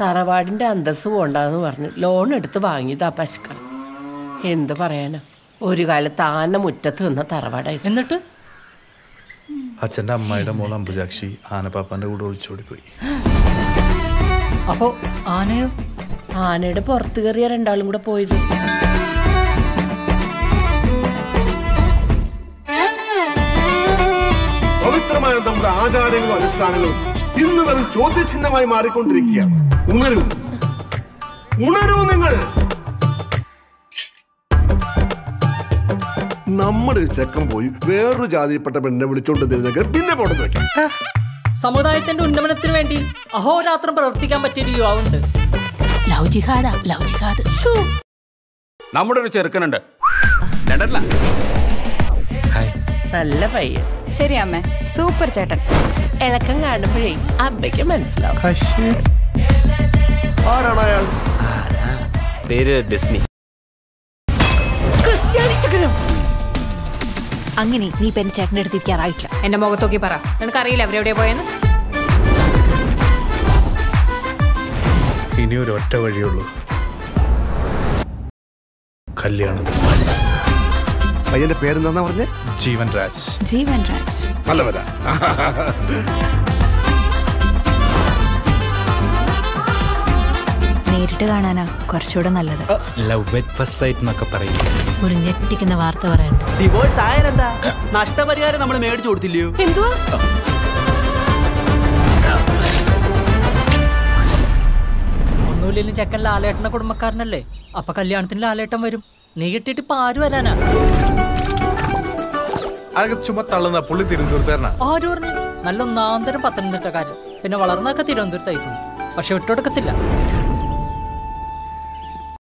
തറവാടിന്റെ അന്തസ് പോണ്ടെന്ന് പറഞ്ഞ് ലോൺ എടുത്ത് വാങ്ങിയതാ പശുക്കൾ എന്ത് പറയാനാ ഒരു കാലത്ത് ആന മുറ്റത്ത് നിന്ന തറവാടായി എന്നിട്ട് അച്ഛൻ്റെ അമ്മായിയുടെ മോൾ അമ്പുജാക്ഷി ആനപ്പാപ്പാന്റെ കൂടെ ഒളിച്ചോടി പോയി അപ്പോ ആനയോ ആനയുടെ പുറത്ത് കയറിയ രണ്ടാളും കൂടെ പോയത് പവിത്രമായ നമ്മുടെ ആചാരങ്ങളും അനുഷ്ഠാനങ്ങളും ഇന്ന് വെറും ചോദ്യചിഹ്നമായി മാറിക്കൊണ്ടിരിക്കുകയാണ് ഉണരൂ ഉണരൂ നിങ്ങൾ നമ്മുടെ ഒരു ചെക്കൻ പോയി വേറൊരു ജാതിയിൽപ്പെട്ട പെണ്ണിനെ വിളിച്ചോണ്ട് തരുന്നെങ്കിൽ പിന്നെ പോണെന്ന് വെക്കാം സമുദായത്തിന്റെ ഉന്നമനത്തിന് വേണ്ടി അഹോരാത്രം പ്രവർത്തിക്കാൻ പറ്റിയ യുവാവുണ്ട് ലവ് ജിഹാദാ ലവ് ജിഹാദ് നമ്മുടെ ഒരു ചെറുക്കനുണ്ട് രണ്ടല്ല നല്ല പയ്യൻ ശരി അമ്മേ സൂപ്പർ ചേട്ടൻ ഇളക്കം കാണുമ്പോഴേ അമ്മയ്ക്ക് മനസ്സിലാവും ആരാണ് അയാൾ പേര് ഡിസ്നി ക്രിസ്ത്യാനി ചെക്കനും അങ്ങനെ നീ പെൻ ചേട്ടൻ്റെ അടുത്ത് ഇരിക്കാറായിട്ടില്ല എന്റെ മുഖത്തോക്കി പറ നിനക്കറിയില്ല അവരെവിടെയാ പോയെന്ന് ഇനി ഒരു ഒറ്റ വഴിയുള്ളൂ കല്യാണം പയ്യന്റെ പേരെന്താ പറഞ്ഞേ ജീവൻ രാജ് ജീവൻ രാജ് നല്ലവരാ നേരിട്ട് കാണാനാ കുറച്ചുകൂടെ നല്ലത് ലവ് എറ്റ് ഫസ്റ്റ് സൈറ്റ് എന്നൊക്കെ പറയും ഒരു ഞെട്ടിക്കുന്ന വാർത്ത പറയണ്ട ഡിവോഴ്സ് ആയാലെന്താ നഷ്ടപരിഹാരം നമ്മൾ മേടിച്ചു കൊടുത്തില്ലയോ എന്തുവാ ഒന്നുമില്ലെങ്കിലും ചെക്കൻ ലാലേട്ടന്റെ കുടുംബക്കാരനല്ലേ അപ്പൊ കല്യാണത്തിന് ലാലേട്ടൻ വരും നീ കിട്ടിയിട്ട് ഇപ്പൊ ആര് വരാനാ അതൊക്കെ ചുമ്മാ തള്ളുന്ന പുള്ളി തിരുവനന്തപുരത്തുകാരനാ ആര് പറഞ്ഞു നല്ല ഒന്നാന്തരം പത്തനംതിട്ടക്കാരൻ പിന്നെ വളർന്നൊക്കെ തിരുവനന്തപുരത്തായിരുന്നു പക്ഷെ വിട്ടുകൊടുക്കത്തില്ല